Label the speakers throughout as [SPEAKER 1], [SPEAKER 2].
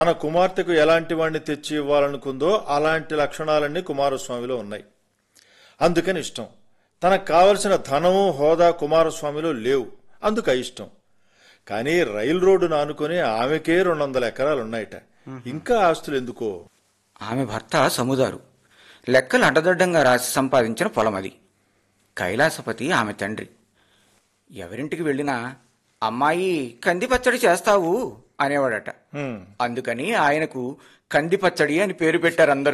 [SPEAKER 1] తన కుమార్తెకు ఎలాంటి వాడిని తెచ్చి ఇవ్వాలనుకుందో అలాంటి లక్షణాలన్నీ కుమారస్వామిలో ఉన్నాయి అందుకని ఇష్టం తనకు కావలసిన ధనము హోదా కుమారస్వామిలో లేవు అందుకు ఇష్టం కానీ రైలు రోడ్డును ఆనుకుని ఆమెకే రెండు వందల ఎకరాలు ఉన్నాయట ఇంకా ఆస్తులు ఎందుకో
[SPEAKER 2] ఆమె భర్త సముదారు లెక్కలు అడ్డదడ్డంగా రాసి సంపాదించిన పొలం అది కైలాసపతి ఆమె తండ్రి ఎవరింటికి వెళ్ళినా అమ్మాయి కంది పచ్చడి చేస్తావు అనేవాడట
[SPEAKER 1] హ్మ్.
[SPEAKER 2] అందుకని ఆయనకు కంది పచ్చడి అని పేరు పెట్టారు అందరూ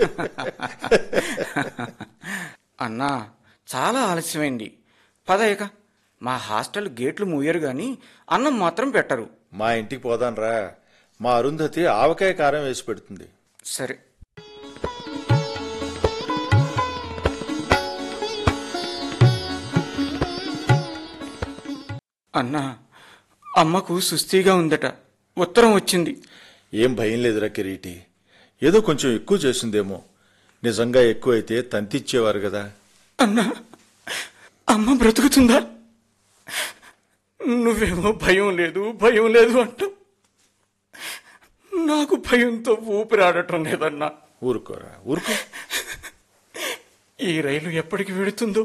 [SPEAKER 2] అన్నా చాలా ఆలస్యమైంది పద ఇక మా హాస్టల్ గేట్లు మూయరు గాని అన్నం మాత్రం పెట్టరు
[SPEAKER 1] మా ఇంటికి పోదాన్రా మా అరుంధతి ఆవకాయ కారం వేసి పెడుతుంది
[SPEAKER 2] సరే అన్నా అమ్మకు సుస్థిగా ఉందట ఉత్తరం వచ్చింది
[SPEAKER 1] ఏం భయం లేదురా కిరీటి ఏదో కొంచెం ఎక్కువ చేసిందేమో నిజంగా ఎక్కువైతే తంతిచ్చేవారు కదా
[SPEAKER 2] అన్నా అమ్మ బ్రతుకుతుందా నువ్వేమో భయం లేదు భయం లేదు అంటావు నాకు భయంతో ఊపిరాడటం లేదన్నా
[SPEAKER 1] ఊరుకోరా ఊరుకో
[SPEAKER 2] ఈ రైలు ఎప్పటికి వెడుతుందో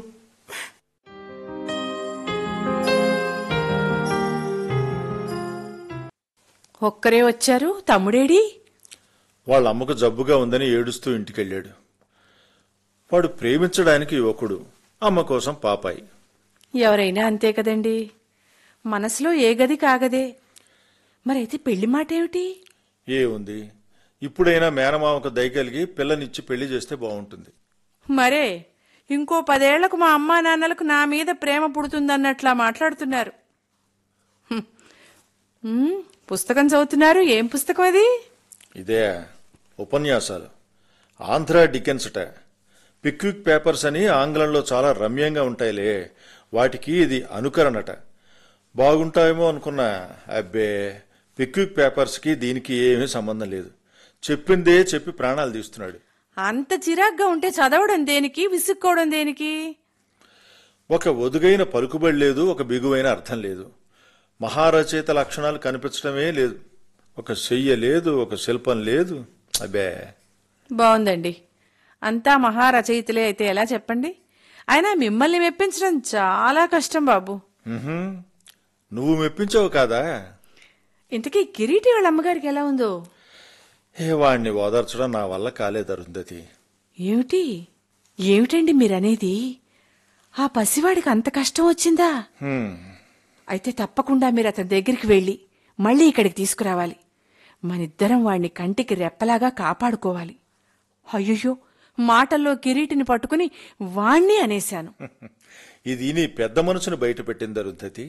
[SPEAKER 3] ఒక్కరే వచ్చారు తమ్ముడేడి
[SPEAKER 1] వాళ్ళ అమ్మకు జబ్బుగా ఉందని ఏడుస్తూ ఇంటికెళ్ళాడు వాడు ప్రేమించడానికి యువకుడు అమ్మ కోసం పాపాయి
[SPEAKER 3] ఎవరైనా అంతే కదండి మనసులో ఏ గది కాగదే మరైతే పెళ్లి మాట ఏమిటి
[SPEAKER 1] ఏ ఉంది ఇప్పుడైనా మేనమామకు దయ కలిగి పిల్లనిచ్చి పెళ్లి చేస్తే బాగుంటుంది
[SPEAKER 3] మరే ఇంకో పదేళ్లకు మా అమ్మా నాన్నలకు నా మీద ప్రేమ పుడుతుందన్నట్లా మాట్లాడుతున్నారు హ్మ్. హ్మ్, పుస్తకం చదువుతున్నారు ఏం పుస్తకం అది
[SPEAKER 1] ఇదే ఉపన్యాసాలు ఆంధ్ర డికెన్స్ట పిక్విక్ పేపర్స్ అని ఆంగ్లంలో చాలా రమ్యంగా ఉంటాయిలే వాటికి ఇది అనుకరణట బాగుంటాయేమో అనుకున్నా అబ్బే పిక్విక్ పేపర్స్కి దీనికి ఏమీ సంబంధం లేదు చెప్పిందే చెప్పి ప్రాణాలు తీస్తున్నాడు
[SPEAKER 3] అంత చిరాగ్గా ఉంటే చదవడం దేనికి విసుక్కోవడం దేనికి
[SPEAKER 1] ఒక ఒదుగైన పలుకుబడి లేదు ఒక బిగువైన అర్థం లేదు మహారచయిత లక్షణాలు కనిపించడమే లేదు ఒక చెయ్య లేదు ఒక శిల్పం లేదు అబ్బే
[SPEAKER 3] బాగుందండి అంతా మహారచయితలే అయితే ఎలా చెప్పండి అయినా మిమ్మల్ని మెప్పించడం చాలా కష్టం బాబు
[SPEAKER 1] ఉహుం. నువ్వు మెప్పించావు కాదా
[SPEAKER 3] ఇంతకీ కిరీటి వాళ్ళ అమ్మగారికి ఎలా ఉందో
[SPEAKER 1] ఏ వాణ్ణి ఓదార్చడం నా వల్ల కాలేదు అరుంధతి
[SPEAKER 3] ఏమిటి ఏమిటండి మీరనేది ఆ పసివాడికి అంత కష్టం వచ్చిందా
[SPEAKER 1] హ్మ్.
[SPEAKER 3] అయితే తప్పకుండా మీరు అతని దగ్గరికి వెళ్ళి మళ్ళీ ఇక్కడికి తీసుకురావాలి మనిద్దరం వాణ్ణి కంటికి రెప్పలాగా కాపాడుకోవాలి అయ్యయ్యో మాటల్లో కిరీటిని పట్టుకుని వాణ్ణి అనేశాను
[SPEAKER 1] ఇది నీ పెద్ద మనసును బయట పెట్టింది అరుంధతి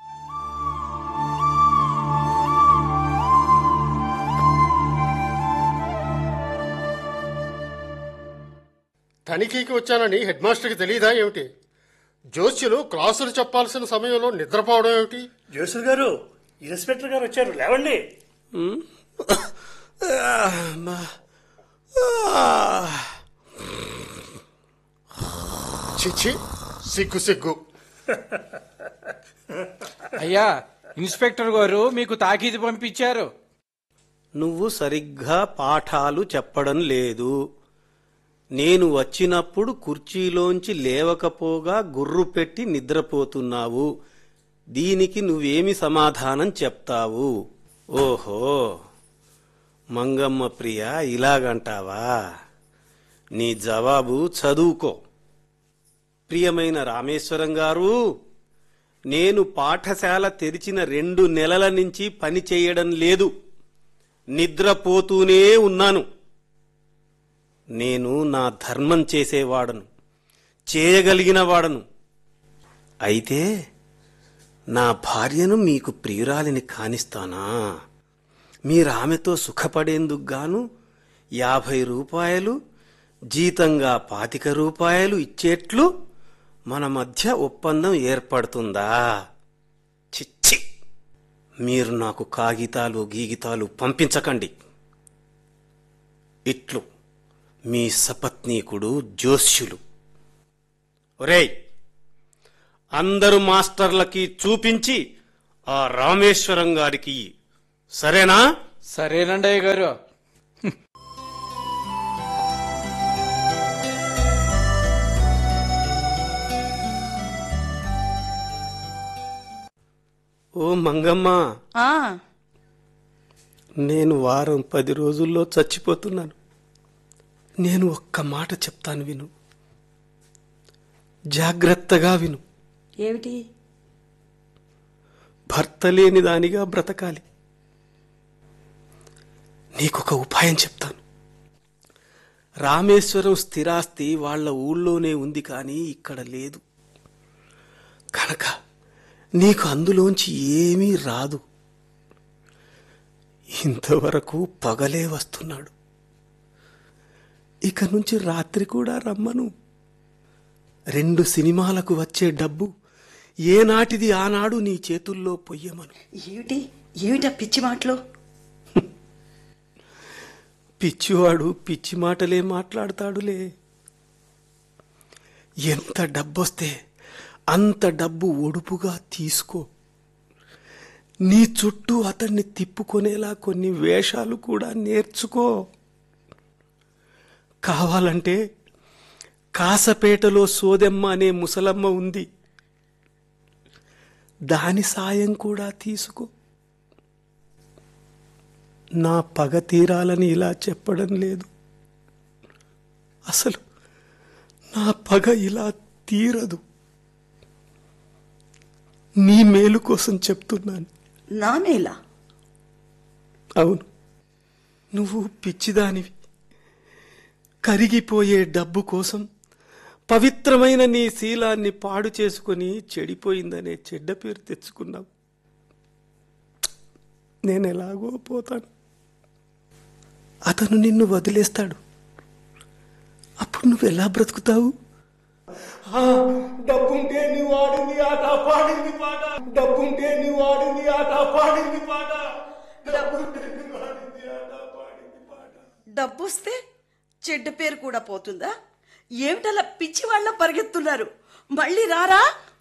[SPEAKER 4] తనిఖీకి వచ్చానని హెడ్ మాస్టర్కి తెలియదా ఏమిటి జోస్యులు క్లాసులు చెప్పాల్సిన సమయంలో నిద్రపోవడం ఏమిటి
[SPEAKER 5] జోసులు గారు ఇన్స్పెక్టర్ గారు వచ్చారు లేవండి
[SPEAKER 4] చిచ్చి సిగ్గు సిగ్గు
[SPEAKER 6] అయ్యా ఇన్స్పెక్టర్ గారు మీకు తాకీదు పంపించారు
[SPEAKER 7] నువ్వు సరిగ్గా పాఠాలు చెప్పడం లేదు నేను వచ్చినప్పుడు కుర్చీలోంచి లేవకపోగా గుర్రు పెట్టి నిద్రపోతున్నావు దీనికి నువ్వేమి సమాధానం చెప్తావు ఓహో మంగమ్మ ప్రియ ఇలాగంటావా నీ జవాబు చదువుకో ప్రియమైన రామేశ్వరం గారు నేను పాఠశాల తెరిచిన రెండు నెలల నుంచి పని చేయడం లేదు నిద్రపోతూనే ఉన్నాను నేను నా ధర్మం చేసేవాడను చేయగలిగిన వాడను అయితే నా భార్యను మీకు ప్రియురాలిని కానిస్తానా మీరామెతో సుఖపడేందుకు గాను యాభై రూపాయలు జీతంగా పాతిక రూపాయలు ఇచ్చేట్లు మన మధ్య ఒప్పందం ఏర్పడుతుందా చిచ్చి మీరు నాకు కాగితాలు గీగితాలు పంపించకండి ఇట్లు మీ సపత్నీకుడు జోస్యులు ఒరేయ్ అందరు మాస్టర్లకి చూపించి ఆ రామేశ్వరం గారికి ఇయ్యి. సరేనా
[SPEAKER 6] సరేనండి అయ్య గారు
[SPEAKER 7] ఓ మంగమ్మ
[SPEAKER 8] ఆ
[SPEAKER 7] నేను వారం పది రోజుల్లో చచ్చిపోతున్నాను నేను ఒక్క మాట చెప్తాను విను జాగ్రత్తగా విను
[SPEAKER 8] ఏమిటి
[SPEAKER 7] భర్త లేని దానిగా బ్రతకాలి నీకొక ఉపాయం చెప్తాను రామేశ్వరం స్థిరాస్తి వాళ్ళ ఊళ్ళోనే ఉంది కానీ ఇక్కడ లేదు కనుక నీకు అందులోంచి ఏమీ రాదు ఇంతవరకు పగలే వస్తున్నాడు ఇక నుంచి రాత్రి కూడా రమ్మను రెండు సినిమాలకు వచ్చే డబ్బు ఏనాటిది ఆనాడు నీ చేతుల్లో పొయ్యమను
[SPEAKER 8] ఏమిటి ఏమిటా పిచ్చి మాటలు
[SPEAKER 7] పిచ్చివాడు పిచ్చి మాటలే మాట్లాడతాడులే ఎంత డబ్బొస్తే అంత డబ్బు ఒడుపుగా తీసుకో నీ చుట్టూ అతన్ని తిప్పుకొనేలా కొన్ని వేషాలు కూడా నేర్చుకో కావాలంటే కాసపేటలో సోదెమ్మ అనే ముసలమ్మ ఉంది దాని సాయం కూడా తీసుకో నా పగ తీరాలని ఇలా చెప్పడం లేదు అసలు నా పగ ఇలా తీరదు నీ మేలు కోసం చెప్తున్నాను
[SPEAKER 8] నా మేలా
[SPEAKER 7] అవును నువ్వు పిచ్చిదానివి కరిగిపోయే డబ్బు కోసం పవిత్రమైన నీ శీలాన్ని పాడు చేసుకుని చెడిపోయిందనే చెడ్డ పేరు తెచ్చుకున్నావు నేను ఎలాగో పోతాను అతను నిన్ను వదిలేస్తాడు అప్పుడు నువ్వు ఎలా బ్రతుకుతావు ఆ, డబ్బుంటే నువ్వు ఆడింది ఆట పాడింది పాట డబ్బుంటే నువ్వు ఆడింది ఆట పాడింది పాట డబ్బుంటే నువ్వు ఆడింది ఆట పాడింది పాట
[SPEAKER 8] డబ్బొస్తే చెడ్డ పేరు కూడా పోతుందా ఏమిటలా పిచ్చి వాళ్ళ పరిగెత్తున్నారు మళ్ళీ రారా